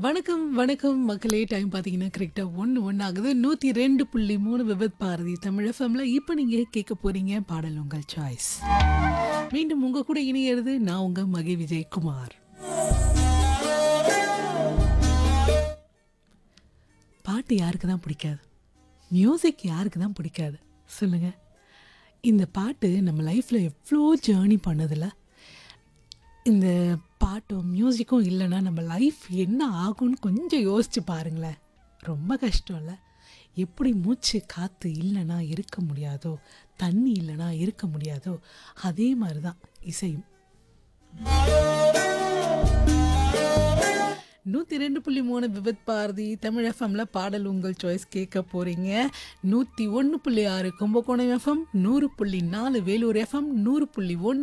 வணக்கம் வணக்கம் மக்களே டைம் பார்த்தீங்கன்னா கரெக்டாக ஒன்று ஒன்று ஆகுது நூற்றி ரெண்டு புள்ளி மூணு விபத் பாரதி தமிழ் எஃப்எம்ல இப்போ நீங்கள் கேட்க போறீங்க பாடல் உங்கள் சாய்ஸ் மீண்டும் உங்கள் கூட இணையிறது நான் உங்கள் மகி விஜயகுமார் பாட்டு யாருக்கு தான் பிடிக்காது மியூசிக் யாருக்கு தான் பிடிக்காது சொல்லுங்க இந்த பாட்டு நம்ம லைஃப்பில் எவ்வளோ ஜேர்னி பண்ணதில்ல இந்த பாட்டும் மியூசிக்கும் இல்லைன்னா நம்ம லைஃப் என்ன ஆகும்னு கொஞ்சம் யோசிச்சு பாருங்களேன் ரொம்ப கஷ்டம் இல்லை எப்படி மூச்சு காற்று இல்லைன்னா இருக்க முடியாதோ தண்ணி இல்லைன்னா இருக்க முடியாதோ அதே மாதிரி தான் இசையும் நூற்றி ரெண்டு புள்ளி மூணு விபத் பாரதி தமிழ் எஃப்எம்ல பாடல் உங்கள் சாய்ஸ் கேட்க போகிறீங்க நூற்றி ஒன்று புள்ளி ஆறு கும்பகோணம் எஃப்எம் நூறு புள்ளி நாலு வேலூர் எஃப்எம் நூறு புள்ளி ஒன்று